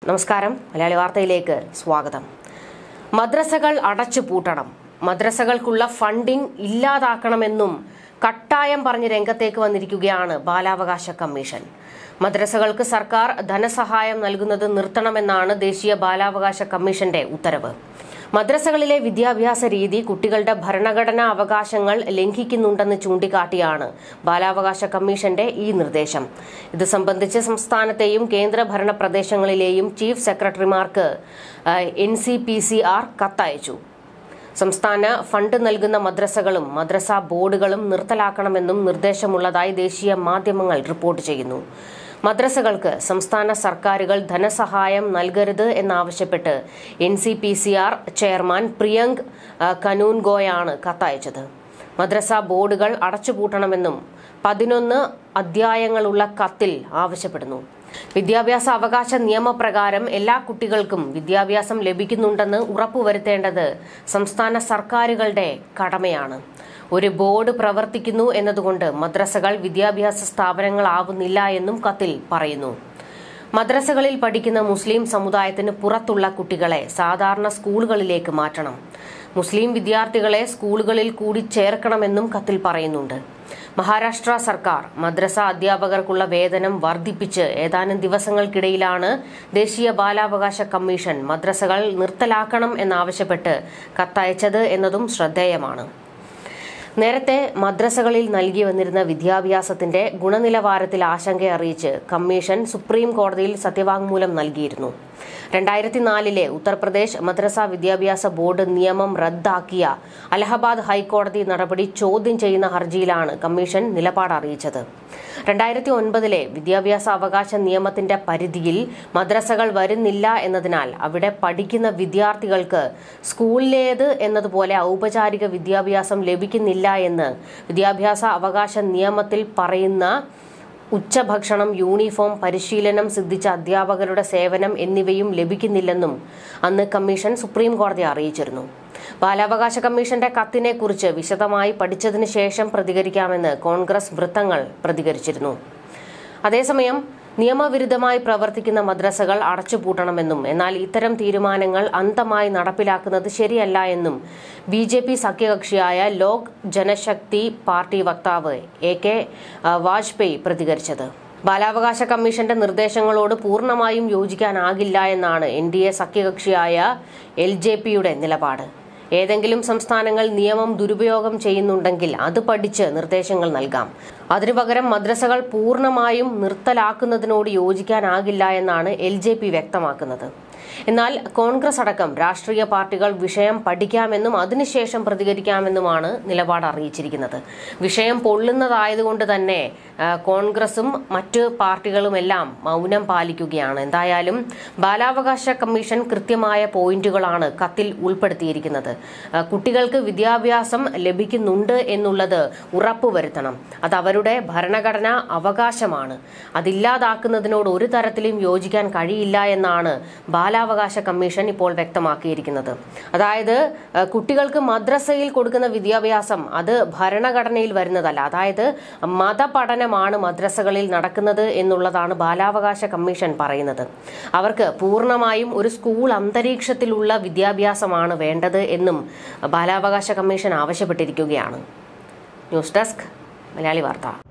നമസ്കാരം മലയാളി വാർത്തയിലേക്ക് സ്വാഗതം മദ്രസകൾ അടച്ചു പൂട്ടണം മദ്രസകൾക്കുള്ള ഫണ്ടിംഗ് ഇല്ലാതാക്കണമെന്നും കട്ടായം പറഞ്ഞ് രംഗത്തേക്ക് വന്നിരിക്കുകയാണ് ബാലാവകാശ കമ്മീഷൻ മദ്രസകൾക്ക് സർക്കാർ ധനസഹായം നൽകുന്നത് നിർത്തണമെന്നാണ് ദേശീയ ബാലാവകാശ കമ്മീഷന്റെ ഉത്തരവ് മദ്രസകളിലെ വിദ്യാഭ്യാസ രീതി കുട്ടികളുടെ ഭരണഘടനാ അവകാശങ്ങൾ ലംഘിക്കുന്നുണ്ടെന്ന് ചൂണ്ടിക്കാട്ടിയാണ് ബാലാവകാശ കമ്മീഷന്റെ ഈ നിർദ്ദേശം ഇത് സംബന്ധിച്ച് സംസ്ഥാനത്തെയും കേന്ദ്രഭരണ പ്രദേശങ്ങളിലെയും ചീഫ് സെക്രട്ടറിമാർക്ക് N C P C R കത്തയച്ചു സംസ്ഥാന ഫണ്ട് നൽകുന്ന മദ്രസകളും മദ്രസ ബോർഡുകളും നിർത്തലാക്കണമെന്നും നിർദ്ദേശമുള്ളതായി ദേശീയ മാധ്യമങ്ങൾ റിപ്പോർട്ട് ചെയ്യുന്നു മദ്രസകൾക്ക് സംസ്ഥാന സർക്കാരുകൾ ധനസഹായം നൽകരുത് എന്നാവശ്യപ്പെട്ട് N C P C R chairman Priyank ആ, കനൂൻഗോയാണ് കത്തയച്ചത് മദ്രസ ബോർഡുകൾ അടച്ചുപൂട്ടണമെന്നും പതിനൊന്ന് അധ്യായങ്ങളുള്ള കത്തിൽ ആവശ്യപ്പെടുന്നു വിദ്യാഭ്യാസ അവകാശ നിയമപ്രകാരം എല്ലാ കുട്ടികൾക്കും വിദ്യാഭ്യാസം ലഭിക്കുന്നുണ്ടെന്ന് ഉറപ്പുവരുത്തേണ്ടത് സംസ്ഥാന സർക്കാരുകളുടെ കടമയാണ് ഒരു ബോർഡ് പ്രവർത്തിക്കുന്നു എന്നതുകൊണ്ട് മദ്രസകൾ വിദ്യാഭ്യാസ സ്ഥാപനങ്ങളാവുന്നില്ല എന്നും കത്തിൽ പറയുന്നു മദ്രസകളിൽ പഠിക്കുന്ന മുസ്ലിം സമുദായത്തിന് പുറത്തുള്ള കുട്ടികളെ സാധാരണ സ്കൂളുകളിലേക്ക് മാറ്റണം മുസ്ലിം വിദ്യാർത്ഥികളെ സ്കൂളുകളിൽ കൂടി ചേർക്കണമെന്നും കത്തിൽ പറയുന്നുണ്ട് മഹാരാഷ്ട്ര സർക്കാർ മദ്രസ അധ്യാപകർക്കുള്ള വേതനം വർദ്ധിപ്പിച്ച് ഏതാനും ദിവസങ്ങൾക്കിടയിലാണ് ദേശീയ ബാലാവകാശ കമ്മീഷൻ മദ്രസകൾ നിർത്തലാക്കണം എന്നാവശ്യപ്പെട്ട് കത്തയച്ചത് എന്നതും ശ്രദ്ധേയമാണ് നേരത്തെ മദ്രസകളിൽ നൽകി വന്നിരുന്ന വിദ്യാഭ്യാസത്തിന്റെ ഗുണനിലവാരത്തിൽ ആശങ്ക അറിയിച്ച് കമ്മീഷൻ സുപ്രീം കോടതിയിൽ സത്യവാങ്മൂലം നൽകിയിരുന്നു രണ്ടായിരത്തി നാലിലെ ഉത്തർപ്രദേശ് മദ്രസ വിദ്യാഭ്യാസ ബോർഡ് നിയമം റദ്ദാക്കിയ അലഹബാദ് ഹൈക്കോടതി നടപടി ചോദ്യം ചെയ്യുന്ന ഹർജിയിലാണ് കമ്മീഷൻ നിലപാട് അറിയിച്ചത് രണ്ടായിരത്തി ഒൻപതിലെ വിദ്യാഭ്യാസ അവകാശ നിയമത്തിന്റെ പരിധിയിൽ മദ്രസകൾ വരുന്നില്ല എന്നതിനാൽ അവിടെ പഠിക്കുന്ന വിദ്യാർത്ഥികൾക്ക് സ്കൂളിലേത് എന്നതുപോലെ ഔപചാരിക വിദ്യാഭ്യാസം ലഭിക്കുന്നില്ല എന്ന് വിദ്യാഭ്യാസ അവകാശ നിയമത്തിൽ പറയുന്ന ഉച്ചഭക്ഷണം യൂണിഫോം പരിശീലനം സിദ്ധിച്ച അധ്യാപകരുടെ സേവനം എന്നിവയും ലഭിക്കുന്നില്ലെന്നും അന്ന് കമ്മീഷൻ സുപ്രീം കോടതിയെ അറിയിച്ചിരുന്നു ബാലാവകാശ കമ്മീഷന്റെ കത്തിനെ കുറിച്ച് വിശദമായി പഠിച്ചതിന് ശേഷം പ്രതികരിക്കാമെന്ന് കോൺഗ്രസ് വൃത്തങ്ങൾ പ്രതികരിച്ചിരുന്നു അതേസമയം നിയമവിരുദ്ധമായി പ്രവർത്തിക്കുന്ന മദ്രസകൾ അടച്ചുപൂട്ടണമെന്നും എന്നാൽ ഇത്തരം തീരുമാനങ്ങൾ അന്തമായി നടപ്പിലാക്കുന്നത് ശരിയല്ല എന്നും ബി ജെ പി സഖ്യകക്ഷിയായ ലോക് ജനശക്തി പാർട്ടി വക്താവ് എ കെ ആ, വാജ്പേയി പ്രതികരിച്ചത് ബാലാവകാശ കമ്മീഷന്റെ നിർദ്ദേശങ്ങളോട് പൂർണ്ണമായും യോജിക്കാനാകില്ല എന്നാണ് എൻ ഡി എ സഖ്യകക്ഷിയായ എൽ ജെ പിയുടെ നിലപാട് ഏതെങ്കിലും സംസ്ഥാനങ്ങൾ നിയമം ദുരുപയോഗം ചെയ്യുന്നുണ്ടെങ്കിൽ അത് പഠിച്ച് നിർദ്ദേശങ്ങൾ നൽകാം അതിനു പകരം മദ്രസകൾ പൂർണ്ണമായും നിർത്തലാക്കുന്നതിനോട് യോജിക്കാനാകില്ല എന്നാണ് എൽ ജെ പി വ്യക്തമാക്കുന്നത് എന്നാൽ കോൺഗ്രസ് അടക്കം രാഷ്ട്രീയ പാർട്ടികൾ വിഷയം പഠിക്കാമെന്നും അതിനുശേഷം പ്രതികരിക്കാമെന്നുമാണ് നിലപാട് അറിയിച്ചിരിക്കുന്നത് വിഷയം പൊള്ളുന്നതായതുകൊണ്ട് തന്നെ ആ, കോൺഗ്രസും മറ്റ് പാർട്ടികളുമെല്ലാം മൗനം പാലിക്കുകയാണ് എന്തായാലും ബാലാവകാശ കമ്മീഷൻ കൃത്യമായ പോയിന്റുകളാണ് കത്തിൽ ഉൾപ്പെടുത്തിയിരിക്കുന്നത് ആ, കുട്ടികൾക്ക് വിദ്യാഭ്യാസം ലഭിക്കുന്നുണ്ട് എന്നുള്ളത് ഉറപ്പുവരുത്തണം അത് അവരുടെ ഭരണഘടനാ അവകാശമാണ് അതില്ലാതാക്കുന്നതിനോട് ഒരു തരത്തിലും യോജിക്കാൻ കഴിയില്ല എന്നാണ് ബാലാവകാശ കമ്മീഷൻ ഇപ്പോൾ വ്യക്തമാക്കിയിരിക്കുന്നത് അതായത് ആ, കുട്ടികൾക്ക് മദ്രസയിൽ കൊടുക്കുന്ന വിദ്യാഭ്യാസം അത് ഭരണഘടനയിൽ വരുന്നതല്ല അതായത് മതപഠനമാണ് മദ്രസകളിൽ നടക്കുന്നത് എന്നുള്ളതാണ് ബാലാവകാശ കമ്മീഷൻ പറയുന്നത് അവർക്ക് പൂർണ്ണമായും ഒരു സ്കൂൾ അന്തരീക്ഷത്തിലുള്ള വിദ്യാഭ്യാസമാണ് വേണ്ടത് എന്നും ബാലാവകാശ കമ്മീഷൻ ആവശ്യപ്പെട്ടിരിക്കുകയാണ് ന്യൂസ് ഡെസ്ക് മലയാളി വാർത്ത